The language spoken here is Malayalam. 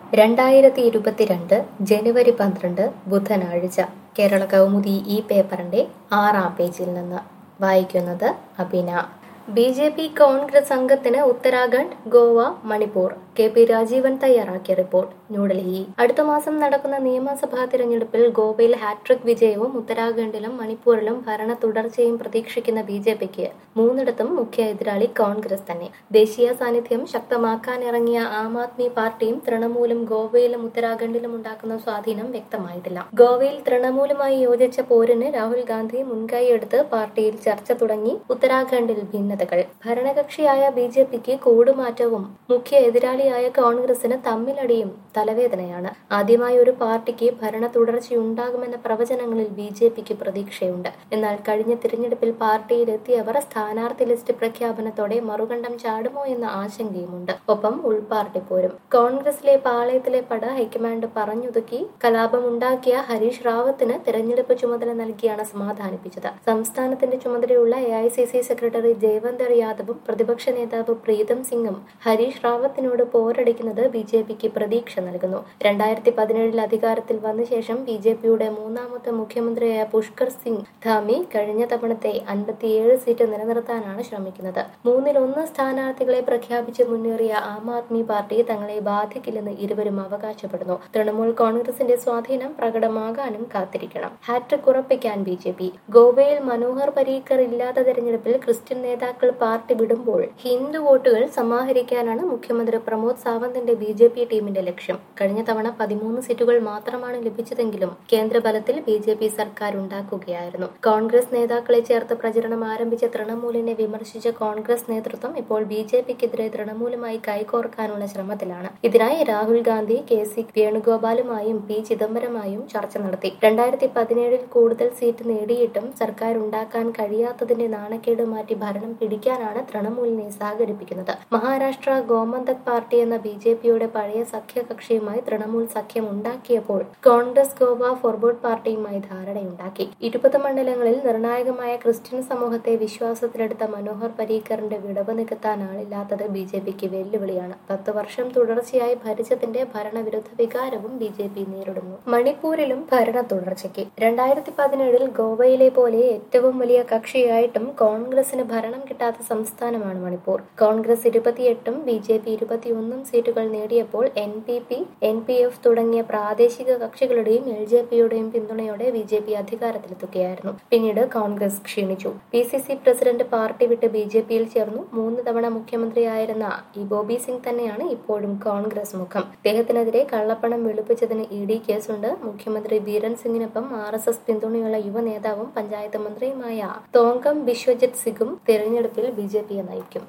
രണ്ടായിരത്തി ഇരുപത്തിരണ്ട് ജനുവരി പന്ത്രണ്ട് ബുധനാഴ്ച കേരള കൗമുദി ഈ പേപ്പറിന്റെ ആറാം പേജിൽ നിന്ന് വായിക്കുന്നത് Abina B J P Congress അംഗത്തിന് ഉത്തരാഖണ്ഡ് ഗോവ മണിപ്പൂർ കെ പി രാജീവൻ തയ്യാറാക്കിയ റിപ്പോർട്ട് ന്യൂഡൽഹി അടുത്ത മാസം നടക്കുന്ന നിയമസഭാ തിരഞ്ഞെടുപ്പിൽ ഗോവയിൽ ഹാട്രിക് വിജയവും ഉത്തരാഖണ്ഡിലും മണിപ്പൂരിലും ഭരണ തുടർച്ചയും പ്രതീക്ഷിക്കുന്ന ബി ജെ പിക്ക് മൂന്നിടത്തും മുഖ്യ എതിരാളി കോൺഗ്രസ് തന്നെ ദേശീയ സാന്നിധ്യം ശക്തമാക്കാനിറങ്ങിയ ആം ആദ്മി പാർട്ടിയും തൃണമൂലും ഗോവയിലും ഉത്തരാഖണ്ഡിലും ഉണ്ടാക്കുന്ന സ്വാധീനം വ്യക്തമായിട്ടില്ല ഗോവയിൽ തൃണമൂലുമായി യോജിച്ച പോരിന് രാഹുൽ ഗാന്ധി മുൻകൈയെടുത്ത് പാർട്ടിയിൽ ചർച്ച തുടങ്ങി ഉത്തരാഖണ്ഡിൽ ഭിന്നതകൾ ഭരണകക്ഷിയായ ബി ജെ പിക്ക് കൂടുമാറ്റവും മുഖ്യ എതിരാളിയായ കോൺഗ്രസിന് തമ്മിലടിയും തലവേദനയാണ് ആദ്യമായി ഒരു പാർട്ടിക്ക് ഭരണ തുടർച്ചയുണ്ടാകുമെന്ന പ്രവചനങ്ങളിൽ ബി ജെ പിക്ക് പ്രതീക്ഷയുണ്ട് എന്നാൽ കഴിഞ്ഞ തിരഞ്ഞെടുപ്പിൽ പാർട്ടിയിലെത്തിയവർ സ്ഥാനാർത്ഥി ലിസ്റ്റ് പ്രഖ്യാപനത്തോടെ മറുകണ്ഠം ചാടുമോ എന്ന ആശങ്കയുമുണ്ട് ഒപ്പം ഉൾപാർട്ടി പോരും കോൺഗ്രസിലെ പാളയത്തിലെ പട ഹൈക്കമാൻഡ് പറഞ്ഞൊതുക്കി കലാപമുണ്ടാക്കിയ ഹരീഷ് റാവത്തിന് തെരഞ്ഞെടുപ്പ് ചുമതല നൽകിയാണ് സമാധാനിപ്പിച്ചത് സംസ്ഥാനത്തിന്റെ ചുമതലയുള്ള A I C C secretary Jayavanthar യാദവും പ്രതിപക്ഷ നേതാവ് പ്രീതം സിംഗും ഹരീഷ് റാവത്തിനോട് പോരടിക്കുന്നത് ബി ജെ പിക്ക് പ്രതീക്ഷ നൽകുന്നു രണ്ടായിരത്തി പതിനേഴിൽ അധികാരത്തിൽ വന്ന ശേഷം ബി ജെ പിയുടെ മൂന്നാമത്തെ മുഖ്യമന്ത്രിയായ പുഷ്കർ സിംഗ് ധാമി കഴിഞ്ഞ തവണത്തെ അൻപത്തിയേഴ് സീറ്റ് നിലനിർത്താനാണ് ശ്രമിക്കുന്നത് മൂന്നിലൊന്ന് സ്ഥാനാർത്ഥികളെ പ്രഖ്യാപിച്ച് മുന്നേറിയ ആം ആദ്മി പാർട്ടി തങ്ങളെ ബാധിക്കില്ലെന്ന് ഇരുവരും അവകാശപ്പെടുന്നു തൃണമൂൽ കോൺഗ്രസിന്റെ സ്വാധീനം പ്രകടമാകാനും കാത്തിരിക്കണം ഹാട്രിക് ഉറപ്പിക്കാൻ ബി ജെ പി ഗോവയിൽ മനോഹർ പരീക്കർ ഇല്ലാത്ത തെരഞ്ഞെടുപ്പിൽ ക്രിസ്ത്യൻ നേതാക്കൾ പാർട്ടി വിടുമ്പോൾ ഹിന്ദു വോട്ടുകൾ സമാഹരിക്കാനാണ് മുഖ്യമന്ത്രി പ്രമോദ് സാവന്തിന്റെ ബി ജെ പി ടീമിന്റെ ലക്ഷ്യം കഴിഞ്ഞ തവണ പതിമൂന്ന് സീറ്റുകൾ മാത്രമാണ് ലഭിച്ചതെങ്കിലും കേന്ദ്രബലത്തിൽ ബി ജെ പി സർക്കാർ ഉണ്ടാക്കുകയായിരുന്നു കോൺഗ്രസ് നേതാക്കളെ ചേർത്ത് പ്രചരണം ആരംഭിച്ച തൃണമൂലിനെ വിമർശിച്ച കോൺഗ്രസ് നേതൃത്വം ഇപ്പോൾ ബി ജെ പിക്കെതിരെ തൃണമൂലുമായി കൈകോർക്കാനുള്ള ശ്രമത്തിലാണ് ഇതിനായി രാഹുൽ ഗാന്ധി കെ സി വേണുഗോപാലുമായും പി ചിദംബരമായും ചർച്ച നടത്തി രണ്ടായിരത്തി പതിനേഴിൽ കൂടുതൽ സീറ്റ് നേടിയിട്ടും സർക്കാർ ഉണ്ടാക്കാൻ കഴിയാത്തതിന്റെ നാണക്കേട് മാറ്റി ഭരണം പിടിക്കാനാണ് തൃണമൂലിനെ സഹകരിപ്പിക്കുന്നത് മഹാരാഷ്ട്ര ഗോമന്തക് പാർട്ടി എന്ന ബി ജെ പിയുടെ പഴയ സഖ്യകക്ഷിയുമായി തൃണമൂൽ സഖ്യം ഉണ്ടാക്കിയപ്പോൾ കോൺഗ്രസ് ഗോവ ഫോർവേഡ് പാർട്ടിയുമായി ധാരണയുണ്ടാക്കി ഇരുപത് മണ്ഡലങ്ങളിൽ നിർണായകമായ ക്രിസ്ത്യൻ സമൂഹത്തെ വിശ്വാസത്തിലെടുത്ത മനോഹർ പരീക്കറിന്റെ വിടവ് നികത്താനാളില്ലാത്തത് ബി ജെ പിക്ക് വെല്ലുവിളിയാണ് പത്ത് വർഷം തുടർച്ചയായി ഭരിച്ചതിന്റെ ഭരണവിരുദ്ധ വികാരവും ബി ജെ പി നേരിടുന്നു മണിപ്പൂരിലും ഭരണ തുടർച്ചയ്ക്ക് രണ്ടായിരത്തി പതിനേഴിൽ ഗോവയിലെ പോലെ ഏറ്റവും വലിയ കക്ഷിയായിട്ടും കോൺഗ്രസിന് ഭരണം കിട്ടാത്ത സംസ്ഥാനമാണ് മണിപ്പൂർ കോൺഗ്രസ് ഇരുപത്തിയെട്ടും ബി ജെ പി ഇരുപത്തിയൊന്നും സീറ്റുകൾ നേടിയപ്പോൾ N P P N P F തുടങ്ങിയ പ്രാദേശിക കക്ഷികളുടെയും എൽ ജെ പിയുടെയും പിന്തുണയോടെ ബി ജെ പി അധികാരത്തിലെത്തുകയായിരുന്നു പിന്നീട് കോൺഗ്രസ് ക്ഷീണിച്ചു P C C president party വിട്ട് ബി ജെ പിയിൽ ചേർന്നു മൂന്ന് തവണ മുഖ്യമന്ത്രിയായിരുന്ന ഇ ബോബി സിംഗ് തന്നെയാണ് ഇപ്പോഴും കോൺഗ്രസ് മുഖം അദ്ദേഹത്തിനെതിരെ കള്ളപ്പണം വെളുപ്പിച്ചതിന് ഇ ഡി കേസുണ്ട് മുഖ്യമന്ത്രി ബീരൻ സിംഗിനൊപ്പം ആർ എസ് എസ് പിന്തുണയുള്ള യുവ നേതാവും പഞ്ചായത്ത് മന്ത്രിയുമായ തോങ്കം ബിശ്വജിത് സിംഗും തെരഞ്ഞെടുപ്പിൽ ബി ജെ പിയെ നയിക്കും